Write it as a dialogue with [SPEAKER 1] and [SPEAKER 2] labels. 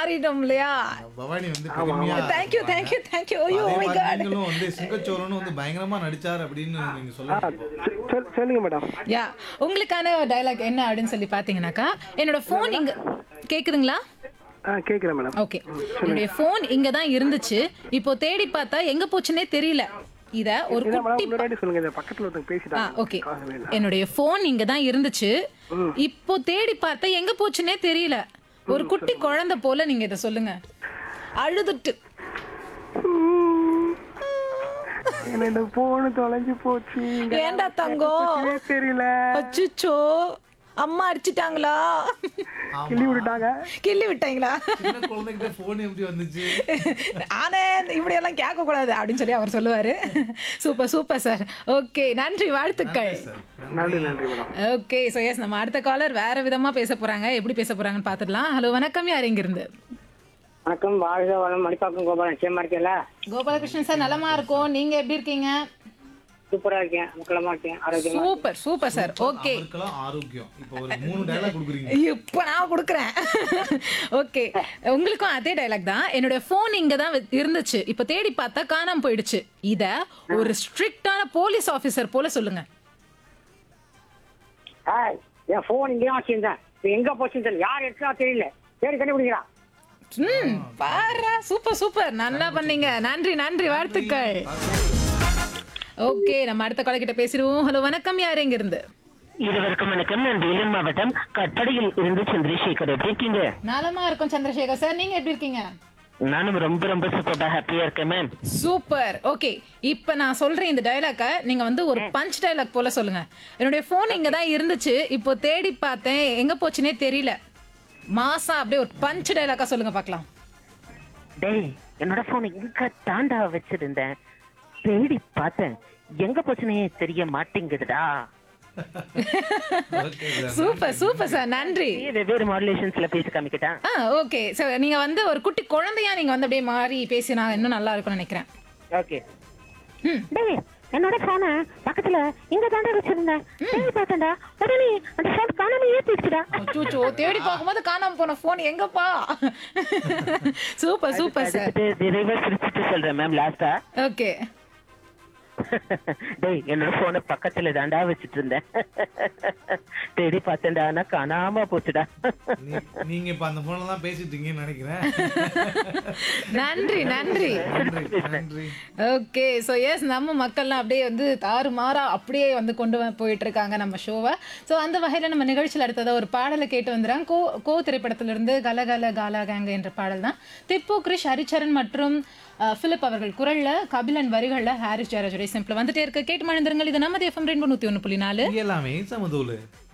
[SPEAKER 1] மாறிட்டோம் இல்லையா
[SPEAKER 2] பவானி வந்து பெருமையா
[SPEAKER 1] தேங்க்யூ தேங்க்யூ தேங்க்யூ ஐயோ
[SPEAKER 2] அதே
[SPEAKER 1] மை
[SPEAKER 2] மாதிரி
[SPEAKER 1] காட்
[SPEAKER 2] நீங்களும் வந்து சிங்கச்சோரனும் வந்து பயங்கரமா நடிச்சார் அப்படின்னு நீங்க சொல்லலாம்
[SPEAKER 3] சொல்- சொல்லுங்க மேடம்
[SPEAKER 1] யா உங்களுக்கான டயலாக் என்ன அப்படின்னு சொல்லி பாத்தீங்கன்னாக்கா என்னோட ஃபோன் இங்க கேக்குதுங்களா
[SPEAKER 3] ஆ கேட்குறேன் மேடம்
[SPEAKER 1] ஓகே என்னுடைய ஃபோன் இங்க தான் இருந்துச்சு இப்போ தேடி பார்த்தா எங்க போச்சுன்னே தெரியல இத ஒரு
[SPEAKER 3] இதான் மேடம்
[SPEAKER 1] குட்டி
[SPEAKER 3] இன்னொரு வாட்டி சொல்லுங்க இந்த பக்கத்துல ஒருத்தங்க
[SPEAKER 1] ஆ
[SPEAKER 3] பேசிட்டாங்க
[SPEAKER 1] ஓகே
[SPEAKER 3] காசு வேணும்.
[SPEAKER 1] என்னுடைய ஃபோன் இங்க தான் இருந்துச்சு இப்போ தேடி பார்த்தா எங்க போச்சுன்னே தெரியல ஒரு குட்டி குழந்தை போல நீங்க இத சொல்லுங்க அழுதுட்டு
[SPEAKER 3] என்னோட போன் தொலைஞ்சு போச்சு இங்க
[SPEAKER 1] ஏண்டா தங்கம்
[SPEAKER 3] போச்சுனே தெரியல
[SPEAKER 1] அச்சுச்சோ அம்மா அடிச்சிட்டாங்களா
[SPEAKER 3] கிள்ளி விட்டுட்டாங்க
[SPEAKER 1] கிள்ளி விட்டாங்களா
[SPEAKER 2] சின்ன குழந்தைகிட்ட போன் எப்படி வந்துச்சு
[SPEAKER 1] ஆனே இப்படி எல்லாம் கேட்க கூடாது அப்படின்னு சொல்லி அவர் சொல்லுவாரு சூப்பர் சூப்பர் சார் ஓகே நன்றி வாழ்த்துக்கள்
[SPEAKER 3] நன்றி நன்றி மேடம்
[SPEAKER 1] ஓகே ஸோ எஸ் நம்ம அடுத்த காலர் வேற விதமா பேச போறாங்க எப்படி பேச போறாங்கன்னு பார்த்துடலாம் ஹலோ வணக்கம் யார் இங்க இருந்து
[SPEAKER 4] வணக்கம் வாழ்க வளம் மணிப்பாக்கம் கோபாலன் நிச்சயமா இருக்கீங்களா
[SPEAKER 1] கோபாலகிருஷ்ணன் சார் நலமா இருக்கும் நீங்க எப்படி இருக்கீங்க
[SPEAKER 4] சூப்பரா இருக்கேன் முக்கியமா இருக்கேன் ஆரோக்கியமா
[SPEAKER 1] சூப்பர் சூப்பர் சார் ஓகே
[SPEAKER 2] அவருக்கெல்லாம் ஆரோக்கியம் இப்போ ஒரு மூணு டயலாக் கொடுக்குறீங்க
[SPEAKER 1] இப்போ நான் கொடுக்குறேன் ஓகே உங்களுக்கும் அதே டைலாக் தான் என்னோட ஃபோன் இங்க தான் வெ- இருந்துச்சு இப்போ தேடி பார்த்தா காணாம போயிடுச்சு இத ஒரு ஸ்ட்ரிக்டான போலீஸ் ஆபீசர் போல சொல்லுங்க
[SPEAKER 4] ஏய், என் போன் இங்கே வச்சிருந்தேன் இப்ப எங்க போச்சுன்னு தெரியல யார் எடுத்தா தெரியல தேடி கண்டுபிடிக்கிறா
[SPEAKER 1] ம் பாரா சூப்பர் சூப்பர் நல்லா பண்ணீங்க நன்றி நன்றி வாழ்த்துக்கள் ஓகே நம்ம அடுத்த கால கிட்ட பேசிடுவோம் ஹலோ வணக்கம் யார் எங்க இருந்து
[SPEAKER 5] இருவருக்கும் வணக்கம் நான் வேலூர் மாவட்டம் கட்டடையில் இருந்து சந்திரசேகர் எப்படி இருக்கீங்க
[SPEAKER 1] நலமா இருக்கும் சந்திரசேகர் சார் நீங்க எப்படி இருக்கீங்க
[SPEAKER 5] நானும் ரொம்ப ரொம்ப சப்போர்ட்டா ஹாப்பியா இருக்கேன் மேம்
[SPEAKER 1] சூப்பர் ஓகே இப்போ நான் சொல்றேன் இந்த டயலாக்க நீங்க வந்து ஒரு பஞ்ச் டயலாக் போல சொல்லுங்க என்னுடைய ஃபோன் இங்க தான் இருந்துச்சு இப்போ தேடி பார்த்தேன் எங்க போச்சுனே தெரியல மாசா அப்படியே ஒரு பஞ்ச் டயலாக்கா சொல்லுங்க பார்க்கலாம்
[SPEAKER 5] டேய் என்னோட போன் இங்க தாண்டா வச்சிருந்தேன் தேடி பார்த்தேன் எங்க போச்சுனே தெரிய மாட்டேங்குதுடா
[SPEAKER 2] okay sir
[SPEAKER 1] super super sir நன்றி
[SPEAKER 5] ஏய், வெவ்வேறு மாடுலேஷன்ஸ்ல பேசி காமிக்கிட்டா
[SPEAKER 1] ஆ ஓகே சார் நீங்க வந்து ஒரு குட்டி குழந்தையா நீங்க வந்து அப்படியே மாறி பேசினா இன்னும் நல்லா இருக்கும்னு நினைக்கிறேன்
[SPEAKER 5] ஓகே
[SPEAKER 1] ம்.
[SPEAKER 5] டேய் என்னோட போன பக்கத்துல இங்க தாண்டா வச்சிருந்தேன் தேடி பார்த்தேன்டா உடனே அந்த போன் காணாம ஏத்திடுச்சுடா
[SPEAKER 1] அச்சோ தேடி பார்க்கும்போது காணாம போன ஃபோன் எங்கப்பா சூப்பர் சூப்பர் சார்
[SPEAKER 5] அடுத்து நிறைவா சிரிச்சுட்டு சொல்றேன் மேம் லாஸ்டா
[SPEAKER 1] ஓகே
[SPEAKER 5] டேய் என்னோட போனை பக்கத்துல தாண்டா வச்சிட்டு இருந்தேன் தேடி பார்த்தேன்டா ஆனா காணாம போச்சுடா
[SPEAKER 2] நீ- நீங்க இப்ப அந்த போன்ல தான் பேசிட்டு இருக்கீங்கன்னு நினைக்கிறேன்
[SPEAKER 1] நன்றி நன்றி
[SPEAKER 2] நன்றி நன்றி
[SPEAKER 1] ஓகே ஸோ எஸ் நம்ம மக்கள்லாம் அப்படியே வந்து தாறுமாறா அப்படியே வந்து கொண்டு வ- போயிட்டு இருக்காங்க நம்ம ஷோவை ஸோ அந்த வகையில் நம்ம நிகழ்ச்சியில் அடுத்ததாக ஒரு பாடலை கேட்டு வந்துடுறாங்க கோ கோ திரைப்படத்திலிருந்து கலகல காலா கேங்க என்ற பாடல் தான் திப்பு கிரிஷ் ஹரிச்சரன் மற்றும் அஹ், பிலிப் அவர்கள் குரலில் கபிலன் வரிகளில் ஹாரிஸ் ஜெயராஜுடைய சிம்பிள் வந்துட்டே இருக்கு கேட்டு மணிந்திருங்கள் இது நம்ம எஃப்எம் ரெண்டு நூற்றி ஒன்று புள்ளி நாலு
[SPEAKER 2] இங்க எல்லாமே சமதூளு